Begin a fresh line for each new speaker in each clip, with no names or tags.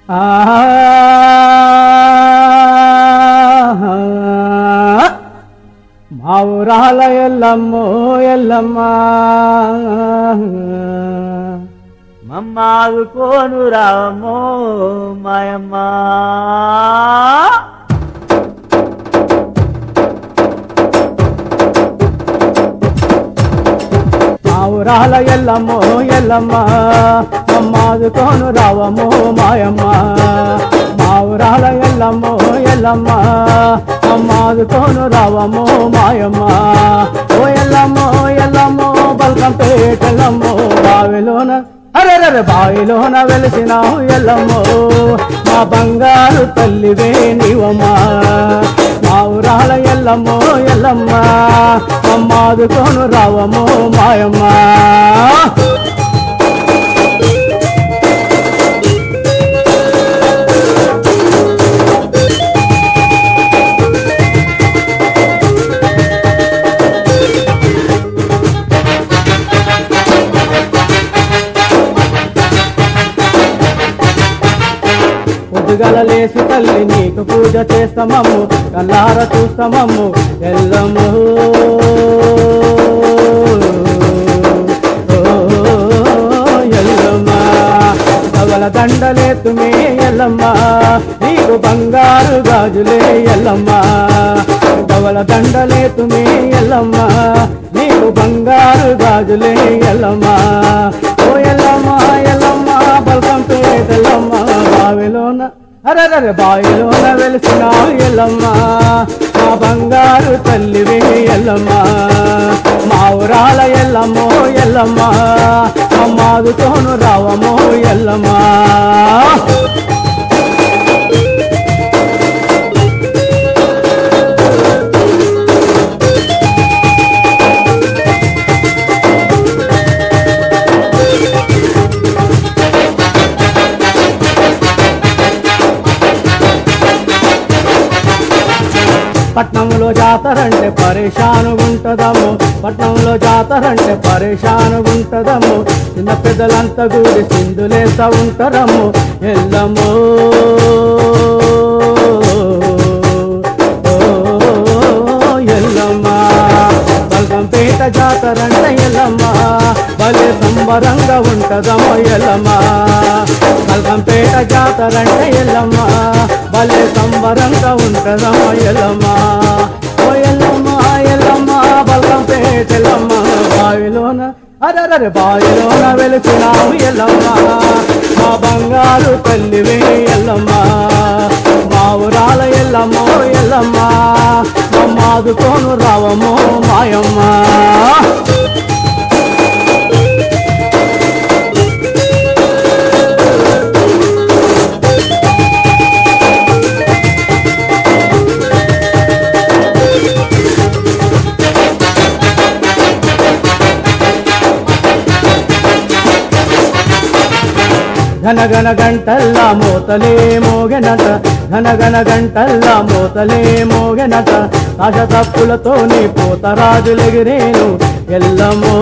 మా ఊరాల ఎల్లమ్మో ఎల్లమ్మ
మమ్మాదు కోను రామో మాయమ్మ
మా ఊరాల ఎల్లమ్మో ఎల్లమ్మ మమ్మాదు కోను రావమ్మో మాయమ్మ మా ఊరాల ఎల్లమ్మో ఎల్లమ్మ మమ్మాదు కోను రావమ్మో మాయమ్మ ఓ ఎల్లమ్మో ఎల్లమ్మో బల్కం పేటెల్లమ్మో బావిలోన అరెరరె బావిలోన వెలిసినావు ఎల్లమ్మో మా బంగారు తల్లివే నీవమ్మా మా ఊరాల ఎల్లమ్మో ఎల్లమ్మ అమ్మాదుకోను రావమ్మో మాయమ్మ పొద్దుగల లేసి తల్లి నీకు పూజ చేస్తామమ్ము కల్లార చూస్తామమ్ము ఎల్లమ్ము ఓ, ఎల్లమ్మ కవల దండలేతుమే ఎల్లమ్మ నీకు బంగారు గాజులే ఎల్లమ్మ కవల దండలేతుమే ఎల్లమ్మ నీకు బంగారు గాజులే ఎల్లమ్మ ఓ ఎల్లమ్మ ఎల్లమ్మ బల్కం పేటెల్లమ్మ బావిలోన అరరర బావిలోన వెలిసిన ఎల్లమ్మ మా బంగారు తల్లివే ఎల్లమ్మ మా ఊరాల ఎల్లమ్మో ఎల్లమ్మ అమ్మాదుతోను రావమ్మో ఎల్లమ్మ పట్నంలో జాతరంటే పరేషానుగుంటదమ్ము పట్నంలో జాతరంటే పరేషానుగుంటదమ్ము చిన్న పెద్దలంతా కూడి సింధులేస్తా ఉంటారమ్ము ఎల్లమ్మో ఓ, ఎల్లమ్మ బల్గంపేట జాతరంటే ఎల్లమ్మ భలే సంబరంగా ఉంటదమ్మో ఎల్లమ్మ బల్గంపేట జాతరంటే ఎల్లమ్మ భలే సంబరంగా ఉంటదమ్మో ఎల్లమ్మ ఓ ఎల్లమ్మ ఎల్లమ్మ బల్గంపేట ఎల్లమ్మ బావిలోన అరరరే బావిలోన వెలిసినావు ఎల్లమ్మ మా బంగారు తల్లివే ఎల్లమ్మ మా ఊరాల ఎల్లమ్మో ఎల్లమ్మ మమ్మాదుకోను రావమ్మో మాయమ్మ ఘనగన గంటల్లా మోతలే మోగెనట ఘనగన గంటల్లా మోతలే మోగెనట ఆశ తప్పులతో నీ పోతరాజులెగిరేను ఎల్లమ్మో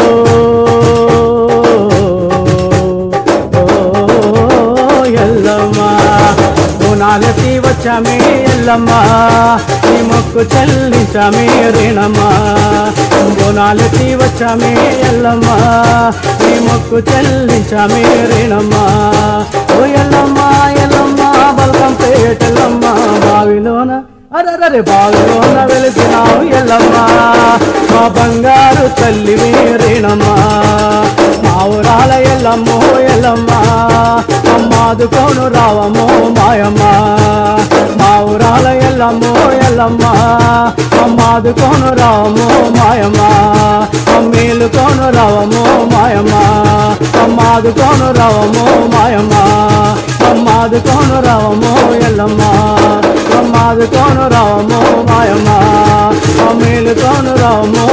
ఓ ఎల్లమ్మ గుణాలెత్తి వచ్చామే ఎల్లమ్మ నీ మొక్కు చెల్లించామే రేణమ్మ గుణాలెత్తి వచ్చామే ఎల్లమ్మ నీ మొక్కు చెల్లించామే రేణమ్మ ఓ ఎల్లమ్మ ఎల్లమ్మ బల్కం పేటెల్లమ్మ బావిలోన అరరరే బావిలోన వెలిసినావు ఎల్లమ్మ మా బంగారు తల్లివే రేణమ్మ మా ఊరాల ఎల్లమ్మో ఎల్లమ్మ అమ్మాదుకోను రావమ్మో మాయమ్మ మా ఊరాల ఎల్లమ్మో ఎల్లమ్మ అమ్మాదుకోను రావమ్మో మాయమ్మ అమ్మేలుకోను రావమ్మో మాయమ్మ అమ్మాదుకోను రావమ్మో మాయమ్మ అమ్మాదుకోను రావమ్మో ఎల్లమ్మ అమ్మాదుకోను రావమ్మో మాయమ్మ అమ్మేలుకోను రావమ్మో